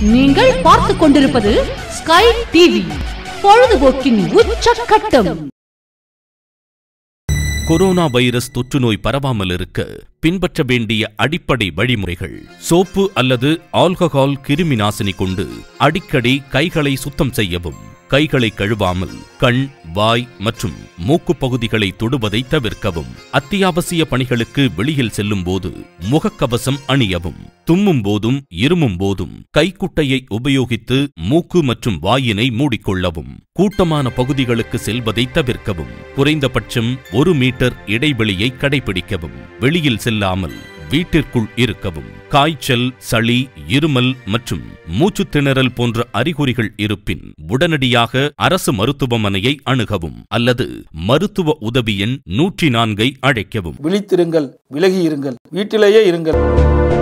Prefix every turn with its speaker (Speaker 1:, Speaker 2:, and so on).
Speaker 1: நீங்கள் பார்த்துக் கொண்டிருப்பது ஸ்கை டிவி பொழுதுபோக்கின் உச்சக்கட்டம்
Speaker 2: கொரோனா வைரஸ் தொற்றுநோய் பரவாமல் இருக்க பின்பற்ற வேண்டிய அடிப்படை வழிமுறைகள் சோப்பு அல்லது ஆல்கஹால் கிருமி நாசினி கொண்டு அடிக்கடி கைகளை சுத்தம் செய்யவும் கைகளை கழுவாமல் கண் வாய் மற்றும் மூக்கு பகுதிகளை தொடுவதை தவிர்க்கவும் அத்தியாவசிய பணிகளுக்கு வெளியில் செல்லும் போது முகக்கவசம் அணியவும் தும்மும் போதும் இருமும் போதும் கைக்குட்டையை உபயோகித்து மூக்கு மற்றும் வாயினை மூடிக்கொள்ளவும் கூட்டமான பகுதிகளுக்கு செல்வதை தவிர்க்கவும் குறைந்தபட்சம் ஒரு மீட்டர் இடைவெளியை கடைபிடிக்கவும் வெளியில் செல்லாமல் வீட்டிற்குள் இருக்கவும் காய்ச்சல் சளி இருமல் மற்றும் மூச்சுத் திணறல் போன்ற அறிகுறிகள் இருப்பின் உடனடியாக அரசு மருத்துவமனையை அணுகவும் அல்லது மருத்துவ உதவி எண் நூற்றி நான்கை அழைக்கவும்
Speaker 3: விழித்திருங்கள் விலகி இருங்கள் வீட்டிலேயே இருங்கள்